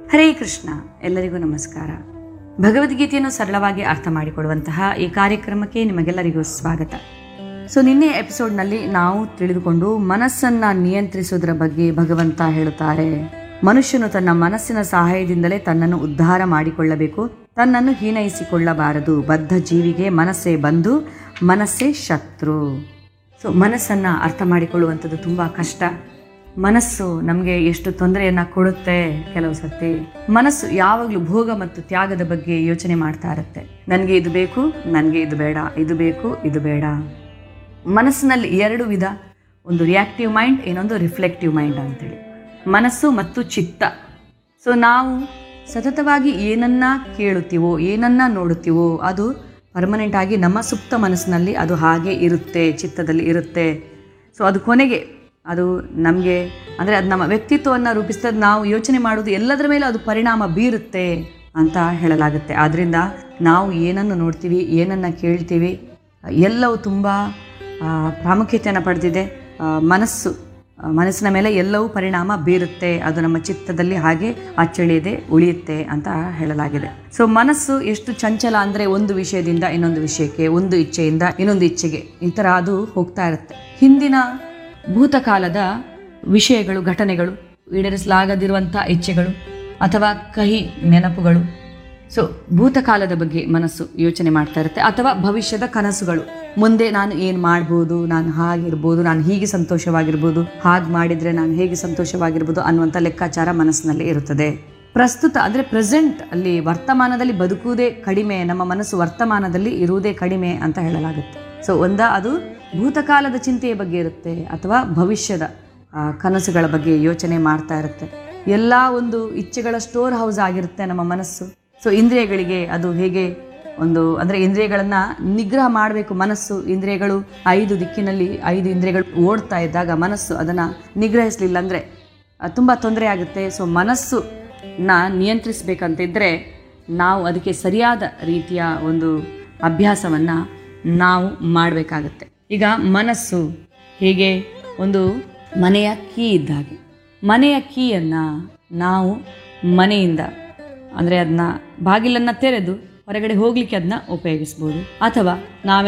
ಹರೇ ಕೃಷ್ಣ ಎಲ್ಲರಿಗೂ ನಮಸ್ಕಾರ ಭಗವದ್ಗೀತೆಯನ್ನು ಸರಳವಾಗಿ ಅರ್ಥ ಮಾಡಿಕೊಡುವಂತಹ ಈ ಕಾರ್ಯಕ್ರಮಕ್ಕೆ ನಿಮಗೆಲ್ಲರಿಗೂ ಸ್ವಾಗತ ಸೊ ನಿನ್ನೆ ಎಪಿಸೋಡ್ನಲ್ಲಿ ನಾವು ತಿಳಿದುಕೊಂಡು ಮನಸ್ಸನ್ನ ನಿಯಂತ್ರಿಸುವುದರ ಬಗ್ಗೆ ಭಗವಂತ ಹೇಳುತ್ತಾರೆ ಮನುಷ್ಯನು ತನ್ನ ಮನಸ್ಸಿನ ಸಹಾಯದಿಂದಲೇ ತನ್ನನ್ನು ಉದ್ಧಾರ ಮಾಡಿಕೊಳ್ಳಬೇಕು ತನ್ನನ್ನು ಹೀನೈಸಿಕೊಳ್ಳಬಾರದು ಬದ್ಧ ಜೀವಿಗೆ ಮನಸ್ಸೇ ಬಂದು ಮನಸ್ಸೇ ಶತ್ರು ಸೊ ಮನಸ್ಸನ್ನು ಅರ್ಥ ಮಾಡಿಕೊಳ್ಳುವಂಥದ್ದು ತುಂಬ ಕಷ್ಟ ಮನಸ್ಸು ನಮಗೆ ಎಷ್ಟು ತೊಂದರೆಯನ್ನು ಕೊಡುತ್ತೆ ಕೆಲವು ಸರ್ತಿ ಮನಸ್ಸು ಯಾವಾಗಲೂ ಭೋಗ ಮತ್ತು ತ್ಯಾಗದ ಬಗ್ಗೆ ಯೋಚನೆ ಮಾಡ್ತಾ ಇರುತ್ತೆ ನನಗೆ ಇದು ಬೇಕು ನನಗೆ ಇದು ಬೇಡ ಇದು ಬೇಕು ಇದು ಬೇಡ ಮನಸ್ಸಿನಲ್ಲಿ ಎರಡು ವಿಧ ಒಂದು ರಿಯಾಕ್ಟಿವ್ ಮೈಂಡ್ ಇನ್ನೊಂದು ರಿಫ್ಲೆಕ್ಟಿವ್ ಮೈಂಡ್ ಅಂತೇಳಿ ಮನಸ್ಸು ಮತ್ತು ಚಿತ್ತ ಸೊ ನಾವು ಸತತವಾಗಿ ಏನನ್ನ ಕೇಳುತ್ತೀವೋ ಏನನ್ನ ನೋಡುತ್ತೀವೋ ಅದು ಪರ್ಮನೆಂಟ್ ಆಗಿ ನಮ್ಮ ಸುಪ್ತ ಮನಸ್ಸಿನಲ್ಲಿ ಅದು ಹಾಗೆ ಇರುತ್ತೆ ಚಿತ್ತದಲ್ಲಿ ಇರುತ್ತೆ ಸೊ ಅದು ಕೊನೆಗೆ ಅದು ನಮಗೆ ಅಂದರೆ ಅದು ನಮ್ಮ ವ್ಯಕ್ತಿತ್ವವನ್ನು ರೂಪಿಸ್ತದೆ ನಾವು ಯೋಚನೆ ಮಾಡೋದು ಎಲ್ಲದರ ಮೇಲೆ ಅದು ಪರಿಣಾಮ ಬೀರುತ್ತೆ ಅಂತ ಹೇಳಲಾಗುತ್ತೆ ಆದ್ದರಿಂದ ನಾವು ಏನನ್ನು ನೋಡ್ತೀವಿ ಏನನ್ನು ಕೇಳ್ತೀವಿ ಎಲ್ಲವೂ ತುಂಬ ಆ, ಪ್ರಾಮುಖ್ಯತೆಯನ್ನು ಪಡೆದಿದೆ ಆ, ಮನಸ್ಸು ಆ, ಮನಸ್ಸಿನ ಮೇಲೆ ಎಲ್ಲವೂ ಪರಿಣಾಮ ಬೀರುತ್ತೆ ಅದು ನಮ್ಮ ಚಿತ್ತದಲ್ಲಿ ಹಾಗೆ ಅಚ್ಚಳಿಯದೆ ಉಳಿಯುತ್ತೆ ಅಂತ ಹೇಳಲಾಗಿದೆ ಸೊ ಮನಸ್ಸು ಎಷ್ಟು ಚಂಚಲ ಅಂದರೆ ಒಂದು ವಿಷಯದಿಂದ ಇನ್ನೊಂದು ವಿಷಯಕ್ಕೆ ಒಂದು ಇಚ್ಛೆಯಿಂದ ಇನ್ನೊಂದು ಇಚ್ಛೆಗೆ ಈ ಥರ ಅದು ಹೋಗ್ತಾ ಇರುತ್ತೆ ಹಿಂದಿನ ಭೂತಕಾಲದ ವಿಷಯಗಳು ಘಟನೆಗಳು ಈಡೇರಿಸಲಾಗದಿರುವಂಥ ಇಚ್ಛೆಗಳು ಅಥವಾ ಕಹಿ ನೆನಪುಗಳು ಸೊ ಭೂತಕಾಲದ ಬಗ್ಗೆ ಮನಸ್ಸು ಯೋಚನೆ ಮಾಡ್ತಾ ಇರುತ್ತೆ ಅಥವಾ ಭವಿಷ್ಯದ ಕನಸುಗಳು ಮುಂದೆ ನಾನು ಏನು ಮಾಡ್ಬೋದು ನಾನು ಹಾಗಿರ್ಬೋದು ನಾನು ಹೀಗೆ ಸಂತೋಷವಾಗಿರ್ಬೋದು ಹಾಗೆ ಮಾಡಿದರೆ ನಾನು ಹೇಗೆ ಸಂತೋಷವಾಗಿರ್ಬೋದು ಅನ್ನುವಂಥ ಲೆಕ್ಕಾಚಾರ ಮನಸ್ಸಿನಲ್ಲಿ ಇರುತ್ತದೆ ಪ್ರಸ್ತುತ ಅಂದರೆ ಪ್ರೆಸೆಂಟ್ ಅಲ್ಲಿ ವರ್ತಮಾನದಲ್ಲಿ ಬದುಕುವುದೇ ಕಡಿಮೆ ನಮ್ಮ ಮನಸ್ಸು ವರ್ತಮಾನದಲ್ಲಿ ಇರುವುದೇ ಕಡಿಮೆ ಅಂತ ಹೇಳಲಾಗುತ್ತೆ ಸೊ ಒಂದ ಅದು ಭೂತಕಾಲದ ಚಿಂತೆಯ ಬಗ್ಗೆ ಇರುತ್ತೆ ಅಥವಾ ಭವಿಷ್ಯದ ಆ, ಕನಸುಗಳ ಬಗ್ಗೆ ಯೋಚನೆ ಮಾಡ್ತಾ ಇರುತ್ತೆ ಎಲ್ಲ ಒಂದು ಇಚ್ಛೆಗಳ ಸ್ಟೋರ್ ಹೌಸ್ ಆಗಿರುತ್ತೆ ನಮ್ಮ ಮನಸ್ಸು ಸೊ ಇಂದ್ರಿಯಗಳಿಗೆ ಅದು ಹೇಗೆ ಒಂದು ಅಂದರೆ ಇಂದ್ರಿಯಗಳನ್ನು ನಿಗ್ರಹ ಮಾಡಬೇಕು ಮನಸ್ಸು ಇಂದ್ರಿಯಗಳು ಐದು ದಿಕ್ಕಿನಲ್ಲಿ ಐದು ಇಂದ್ರಿಯಗಳು ಓಡ್ತಾ ಇದ್ದಾಗ ಮನಸ್ಸು ಅದನ್ನು ನಿಗ್ರಹಿಸಲಿಲ್ಲ ಅಂದರೆ ತುಂಬ ತೊಂದರೆ ಆಗುತ್ತೆ ಸೊ ಮನಸ್ಸು ನ ನಿಯಂತ್ರಿಸಬೇಕಂತಿದ್ದರೆ ನಾವು ಅದಕ್ಕೆ ಸರಿಯಾದ ರೀತಿಯ ಒಂದು ಅಭ್ಯಾಸವನ್ನು ನಾವು ಮಾಡಬೇಕಾಗತ್ತೆ ಈಗ ಮನಸ್ಸು ಹೀಗೆ ಒಂದು ಮನೆಯ ಕೀ ಇದ್ದಾಗೆ ಮನೆಯ ಕೀಯನ್ನು ನಾವು ಮನೆಯಿಂದ ಅಂದರೆ ಅದನ್ನ ಬಾಗಿಲನ್ನು ತೆರೆದು ಹೊರಗಡೆ ಹೋಗಲಿಕ್ಕೆ ಅದನ್ನ ಉಪಯೋಗಿಸ್ಬೋದು ಅಥವಾ ನಾವೇ